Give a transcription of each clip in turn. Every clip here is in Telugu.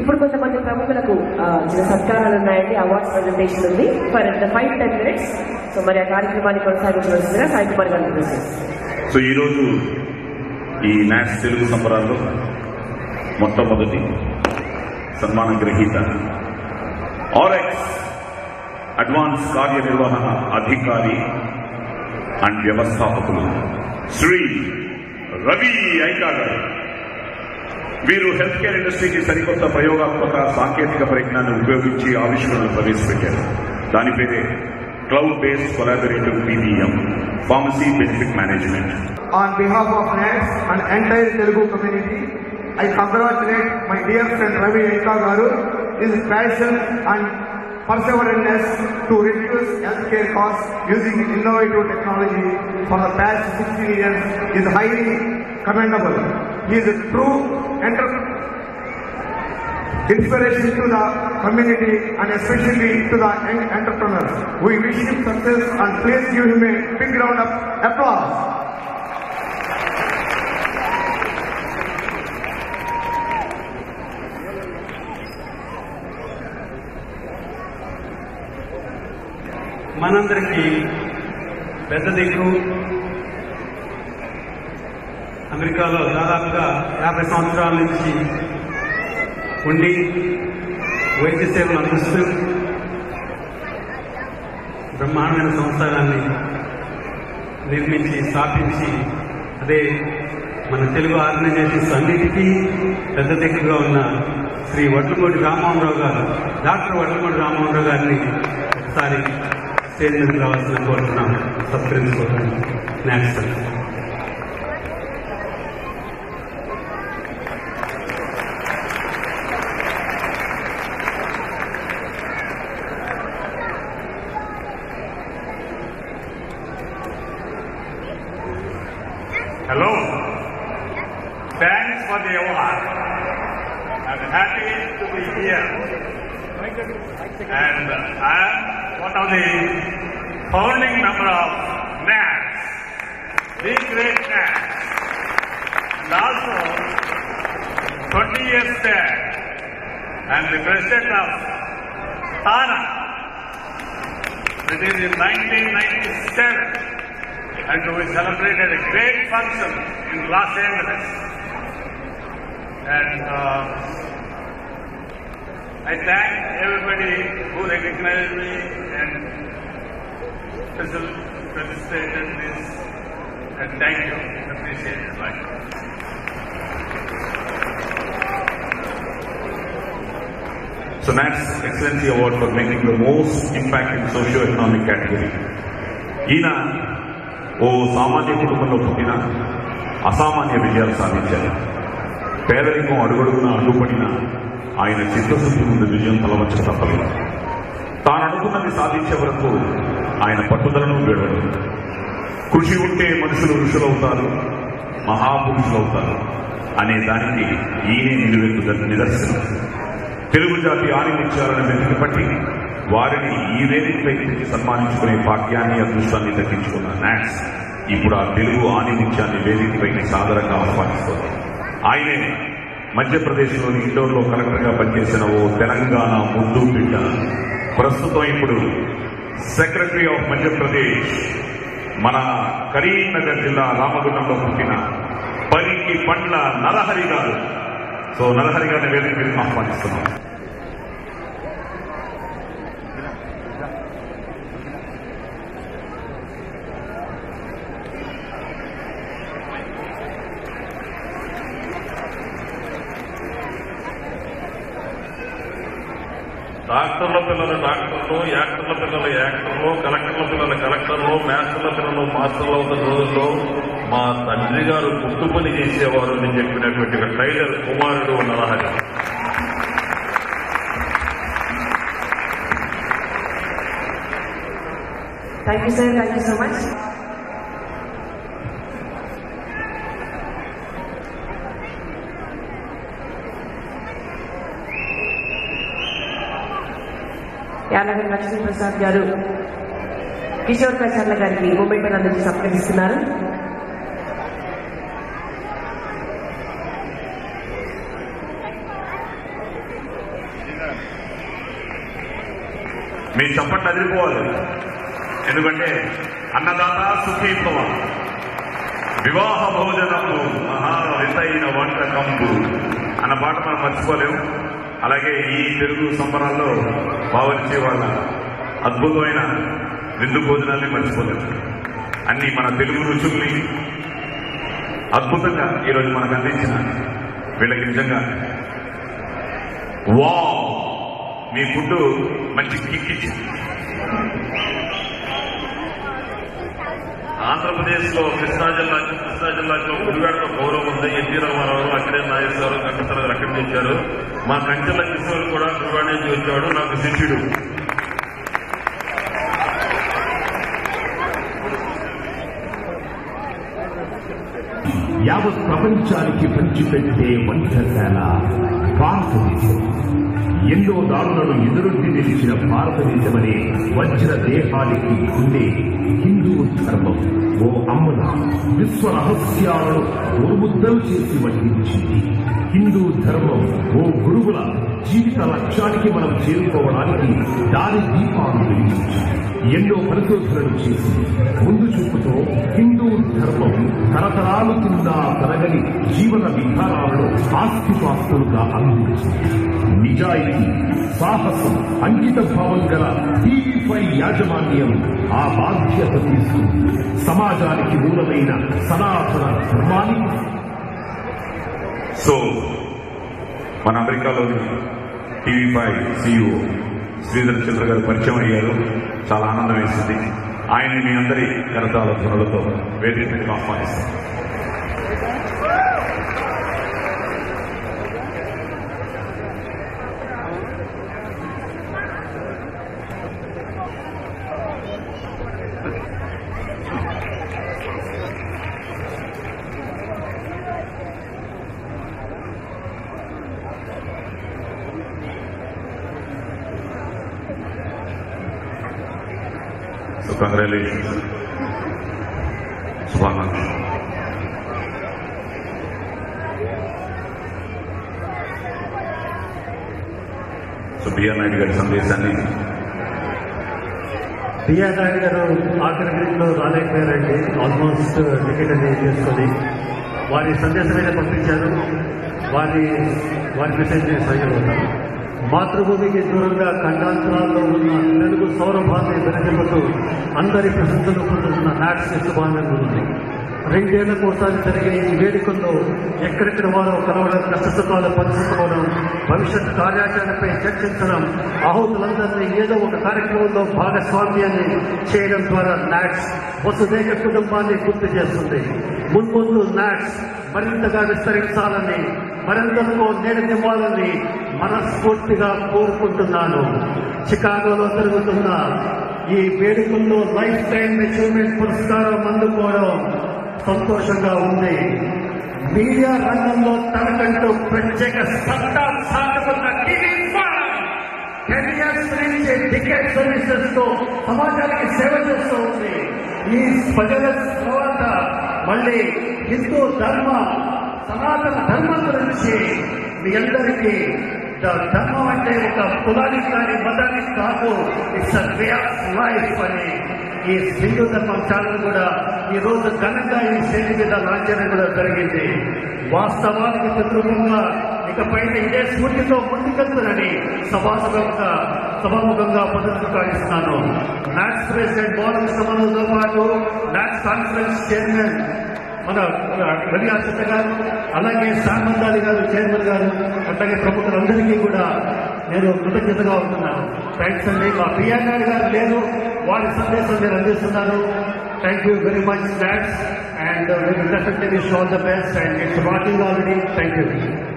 ఇప్పుడు కొంతమంది ప్రముఖులకు ఆ, చిన్న సత్కారాలు ఉన్నాయండి అవార్డ్స్ ప్రజెంటేషన్ ఉంది for the five ten minutes so మరి ఆ కార్యక్రమాన్ని కొనసాగించవలసిందిగా సాయి కుమార్ గారు ప్రశ్న సో ఈరోజు ఈ న్యాష్ తెలుగు సంబరాల్లో మొట్టమొదటి సన్మాన గ్రహీత ఆర్ఎక్స్ అడ్వాన్స్ కార్యనిర్వహణ అధికారి అండ్ వ్యవస్థాపకులు శ్రీ రవి ఐకా గారు వీరు హెల్త్ కేర్ ఇండస్ట్రీకి సరికొత్త ప్రయోగాత్మక సాంకేతిక పరిజ్ఞానం ఉపయోగించి ఆవిష్కరణలు ప్రవేశపెట్టారు దాని పేరే cloud based collaborative PBM pharmacy benefit management On behalf of NAS and entire Telugu community, I congratulate my dear friend Ravi Eka Garu. His passion and perseverance to reduce healthcare costs using innovative technology for the past 16 years is highly commendable. He is a true enter- inspiration to the community and especially to the young entrepreneurs. We wish him success and please give him a big round of applause. మనందరికీ పెద్ద దిక్కు అమెరికాలో దాదాపుగా యాభై సంవత్సరాల నుంచి ఉండి వైద్య సేవలు అందిస్తూ బ్రహ్మాండమైన సంస్థానాన్ని నిర్మించి స్థాపించి అదే మన తెలుగు ఆర్గనైజేషన్స్ అన్నిటికీ పెద్ద దిక్కుగా ఉన్న శ్రీ వడ్లమూడి రామ్మోహన్ రావు గారు డాక్టర్ వడ్లమూడి రామ్మోహన్ రావు గారిని ఒకసారి స్టేజ్ మీదకి రావాల్సిన కోరుతున్నాం సత్కరించుకోవడం next Hello. Thanks for the award. I'm happy to be here. And uh, I'm one of the founding member of NAS, the great NAS. And also, 20 years back, I'm the president of TANA. It is in 1997 and we celebrated a great function in Los Angeles. And uh, I thank everybody who recognized me and facil- facilitated this. And thank you. Appreciate it. Bye. So NATS Excellency Award for making the most impact in socio-economic category. ఈయన ఓ సామాన్య కుటుంబంలో పుట్టిన అసామాన్య విజయాలు సాధించారు పేదరికం అడుగడుగున అడ్డుపడిన ఆయన చిత్తశుద్ధి ముందు విజయం తలవంచక తప్పలేదు తాను అనుకున్నది సాధించే వరకు ఆయన పట్టుదలను వేడడు కృషి ఉంటే మనుషులు ఋషులవుతారు మహాపురుషులవుతారు అనే దానికి ఈయనే నిలువెత్తు నిదర్శనం తెలుగు జాతి ఆనిముత్యాలను వెతికి పట్టి వారిని ఈ వేదికపై తెచ్చి సన్మానించుకునే భాగ్యాన్ని అదృష్టాన్ని దక్కించుకున్న నాట్స్ ఇప్పుడు ఆ తెలుగు ఆనిముత్యాన్ని వేదికపై సాదరంగా ఆహ్వానిస్తోంది ఆయనే మధ్యప్రదేశ్లోని ఇండోర్లో కలెక్టర్గా పనిచేసిన ఓ తెలంగాణ ముద్దు బిడ్డ ప్రస్తుతం ఇప్పుడు సెక్రటరీ ఆఫ్ మధ్యప్రదేశ్ మన కరీంనగర్ జిల్లా రామగుండంలో పుట్టిన పరికి పండ్ల నరహరి గారు సో నరహరి గారిని వేదిక మీదకి ఆహ్వానిస్తున్నాం డాక్టర్ల పిల్లలు డాక్టర్లు యాక్టర్ల పిల్లలు యాక్టర్లు కలెక్టర్ల పిల్లలు కలెక్టర్లు మాస్టర్ల పిల్లలు మాస్టర్లు అవుతున్న రోజుల్లో మా తండ్రి గారు గుర్తు పని చేసేవారు అని చెప్పినటువంటి ఒక టైలర్ కుమారుడు Narahari thank you sir thank you so much Yadagiri Lakshmiprasad garu Kishore ప్రసాద్ల గారికి మూమెంట్ అందరికీ సత్కరిస్తున్నారు మీ చప్పట్లు అదిరిపోవాలి ఎందుకంటే అన్నదాత సుఖీ భవ వివాహ భోజనము మహారితైన వంటకంబు అన్న పాట మనం మర్చిపోలేము అలాగే ఈ తెలుగు సంబరాల్లో బావరిచే వాళ్ళ అద్భుతమైన విందు భోజనాల్ని మర్చిపోలేము అన్ని మన తెలుగు రుచుల్ని అద్భుతంగా ఈరోజు మనకు అందించిన వీళ్ళకి నిజంగా వా మీ ఫుడ్ మంచి కిక్ ఇచ్చింది ఆంధ్రప్రదేశ్ లో కృష్ణా జిల్లా కృష్ణా జిల్లాలో గుడివాడలో గౌరవం ఉంది ఎన్టీ రామారావు అక్కడే నాగేశ్వరరావు కంకతరావు గారు అక్కడి నుంచి వచ్చారు మా కంచెల కిషోర్ కూడా గుడివాడ నుంచి వచ్చాడు నాకు శిష్యుడు యావత్ ప్రపంచానికి పంచిపెట్టే వంటశాల భారతదేశం ఎన్నో దారులను ఎదురొడ్డి నిలిచిన భారతదేశమనే వజ్ర దేహానికి ఉండే హిందూ ధర్మం ఓ అమ్మన విశ్వ రహస్యాలను గోరుముద్దలు చేసి వడ్డించింది హిందూ ధర్మం ఓ గురువుల జీవిత లక్ష్యానికి మనం చేరుకోవడానికి దారి దీపాలు వెలిగించింది ఎన్నో పరిశోధనలు చేసి ముందు చూపుతో హిందూ ధర్మం తరతరాలు కింద తరగని జీవన విధానాలను ఆస్తిపాస్తులుగా అందించింది నిజాయితీ సాహసం అంకిత భావం గల టీవీపై యాజమాన్యం ఆ బాధ్యత తీసుకుంది సమాజానికి మూలమైన సనాతన ధర్మానికి సో మన అమెరికాలోని TV five CEO Sridhar Chandra garu పరిచయం అయ్యారు చాలా ఆనందం వేసింది ఆయన్ని మీ అందరి కరతాల ధ్వనులతో వేదిక మీదకి ఆహ్వానిస్తాం సో కంగ్రాచులేషన్స్ శుభాకాంక్షలు సో బిఆర్ నాయుడు గారి సందేశాన్ని బిఆర్ నాయుడు గారు ఆఖరి గ్రూప్లో రాలేకపోయారండి ఆల్మోస్ట్ టికెట్ అనేది చేసుకొని వారి సందేశమైన పంపించారు వారి వారి మెసేజ్ నేను సహాయపడతాను మాతృభూమికి దూరంగా ఖండాంతరాల్లో ఉన్న తెలుగు సౌరభాన్ని వెనకబడుతూ అందరి ప్రశంసలు పొందుతున్న నాట్స్ శుభాన్ని గురించి రెండేళ్లకు ఒకసారి జరిగే ఈ వేడుకల్లో ఎక్కడెక్కడ వారో కలవడం కష్టసుఖాలు పంచుకోవడం భవిష్యత్ కార్యాచరణపై చర్చించడం ఆహుతులందరినీ ఏదో ఒక కార్యక్రమంలో భాగస్వామ్యాన్ని చేయడం ద్వారా నాట్స్ వసుదేక కుటుంబాన్ని గుర్తు చేస్తుంది మున్ముందు నాట్స్ మరింతగా విస్తరించాలని మరింతకు నేడనివ్వాలని మనస్ఫూర్తిగా కోరుకుంటున్నాను చికాగోలో జరుగుతున్న ఈ వేడుకల్లో లైఫ్ టైం అచీవ్మెంట్ పురస్కారం అందుకోవడం సంతోషంగా ఉంది మీడియా రంగంలో తనకంటూ ప్రత్యేక సత్తా సాధకున్న టీవీ టెన్ ఇయర్స్ నుంచి టికెట్ సర్వీసెస్ తో సమాజానికి సేవ చేస్తూ ఉంది ఈ ప్రజల తర్వాత మళ్ళీ హిందూ ధర్మ సనాతన ధర్మం గురించి మీ అందరికీ ద- ధర్మం అంటే ఒక కులానికి కానీ మతానికి కాదు it's a way of life అని ఈ హిందూ ధర్మం ఛానల్ కూడా ఈ రోజు ఘనంగా ఈ స్టేజ్ మీద లాంచ్ చేయడం కూడా జరిగింది వాస్తవానికి తద్రూపంగా ఇకపై ఇదే స్ఫూర్తితో ముందుకెళ్తానని సభాముఖంగా సభాముఖంగా పునరుద్ఘాటిస్తున్నాను నాట్స్ ప్రెసిడెంట్ మోహన్ కృష్ణమనుతో పాటు నాట్స్ కాన్ఫరెన్స్ చైర్మన్ మన రవి ఆశిత గారు అలాగే సామందాలి గారు చైర్మన్ గారు అట్లాగే ప్రముఖులందరికీ కూడా నేను కృతజ్ఞతగా ఉంటున్నాను థ్యాంక్స్ అండి మా పిఆర్ నాయుడు గారు లేరు వారి సందేశం నేను అందిస్తున్నాను thank you very much NATS and definitely wish all the best and it's walking already thank you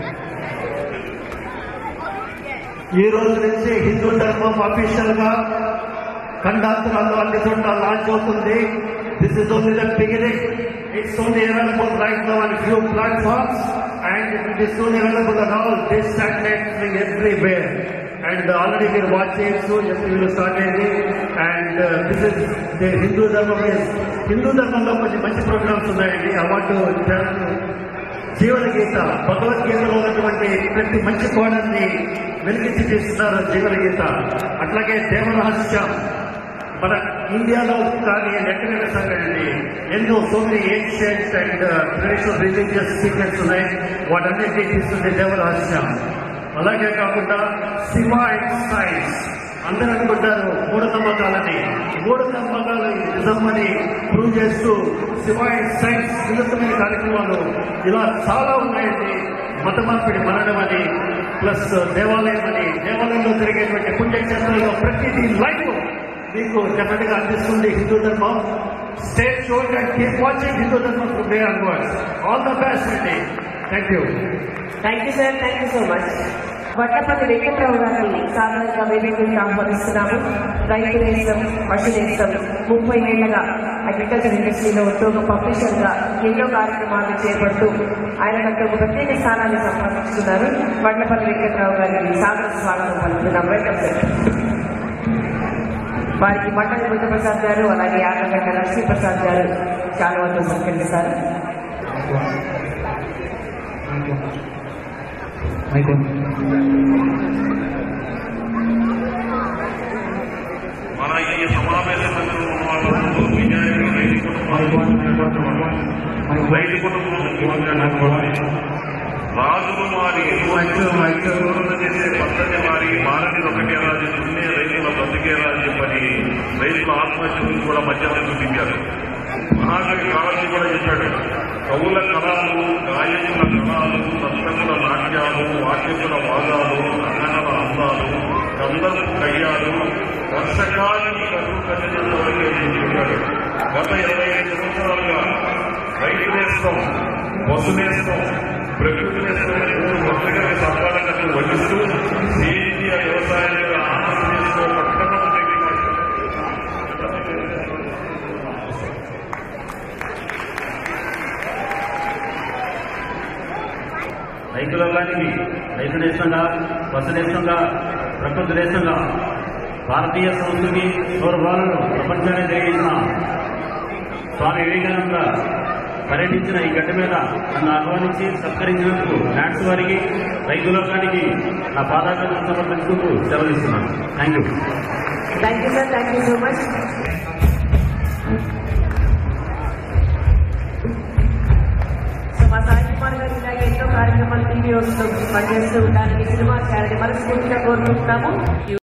ఈ రోజు నుంచి హిందూ ధర్మం అఫీషియల్ గా ఖండాంతరాల్లో అన్ని చోట్ల లాంచ్ అవుతుంది this is only the beginning it's only available right now on few platforms and it is only available on all this satellites everywhere and already మీరు వాచ్ చేయొచ్చు ఎప్పుడు స్టార్ట్ అయింది and this is the Hindu Dharmam is- Hindu ధర్మంలో కొన్ని మంచి ప్రోగ్రామ్స్ ఉన్నాయండి ఐ వాంట్ జీవన గీత భగవద్గీతలో ఉన్నటువంటి ప్రతి మంచి కోణాన్ని వెలిగించి చేస్తున్నారు జీవన గీత అట్లాగే దేవరహస్యం మన ఇండియాలో కానీ ఎక్కడైనా సరేనండి ఎన్నో so many ancient and traditional religious secrets ఉన్నాయి వాటన్నిటినీ తీసుకుంటే దేవరహస్యం అలాగే కాకుండా శివ అండ్ సైన్స్ అందరూ అనుకుంటారు మూఢ నమ్మకాలని మూఢ నమ్మకాలు నిజమని ప్రూవ్ చేస్తూ శివ అండ్ సైన్స్ వినూత్నమైన కార్యక్రమాలు ఇలా చాలా ఉన్నాయండి మత మార్పిడి మనడం అని ప్లస్ దేవాలయం అని దేవాలయంలో జరిగేటువంటి పుణ్యక్షేత్రంలో ప్రతిదీ లైవ్ మీకు డెఫినెట్ గా అందిస్తుంది హిందూ ధర్మం స్టేట్ షోడ్ and keep watching Hindu Dharmam from day onwards all the best అండి thank you thank you sir thank you so much Vadlapalli Venkatrao గారిని సాధారణంగా వేదికకి ఆహ్వానిస్తున్నాము రైతు నేస్తం పశు నేస్తం ముప్పై ఏళ్లగా అగ్రికల్చర్ ఇండస్ట్రీలో ఉంటూ ఒక పబ్లిషర్ గా ఎన్నో కార్యక్రమాలు చేపడుతూ ఆయన కంటే ఒక ప్రత్యేక స్థానాన్ని సంపాదించుకున్నారు వడ్లపల్లి వెంకట్రావు గారికి సాదర స్వాగతం పలుకుతున్నాం వెల్కమ్ సార్ వారికి మండలి బుద్ధప్రసాద్ గారు అలాగే యాదగడ్డ లక్ష్మీప్రసాద్ గారు చాలా వరకు సత్కరిస్తారు మన ఈ సమావేశంలో ఉన్న వాళ్ళందరూ విజయాన్ని రైతు కుటుంబాలు రైతు కుటుంబం రాజులు మారి ఎటువంటి చేసే పద్ధతి మారి మారని ఒకటే రాజు దున్నే రైతుల బతికే రాజు చెప్పని రైతుల ఆత్మహత్య గురించి కూడా మధ్యాహ్నం చూపించారు మహాకవి కాళీ కూడా చెప్పాడు కవుల కళాలు గాయకుల కళాలు సప్తముల నాట్యాలు వాక్యముల వాదాలు కన్నడల అందాలు కందపు కయ్యాలు వర్షకాలని కరువు కన్నెల వరకే చెప్పాడు గత ఇరవై ఐదు సంవత్సరాలుగా రైతు నేస్తం పశు నేస్తం ప్రకృతి నేస్తం మూడు వర్షకాల సంపాదనకు వహిస్తూ సేంద్రియ వ్యవసాయంగా ఆంధ్రప్రదేశ్లో మొట్టమొదటి రైతు లోకానికి రైతు దేశంగా పశు దేశంగా ప్రకృతి దేశంగా భారతీయ సంస్కృతి గౌరవాలను ప్రపంచాన్ని జరిగించిన స్వామి వివేకానంద పర్యటించిన ఈ గడ్డ మీద నన్ను ఆహ్వానించి సత్కరించినందుకు ల్యాండ్స్ వారికి రైతు లోకానికి నా పాదాలను సమర్పించుకుంటూ సెలవిస్తున్నాను thank you thank you sir thank you so much so మా సాయి కుమార్ గారు ఇలాగే ఎన్నో కార్యక్రమాలు టీవీ వస్తూ పనిచేస్తూ ఉండడానికి సినిమా చేయాలని మనస్ఫూర్తిగా కోరుకుంటున్నాము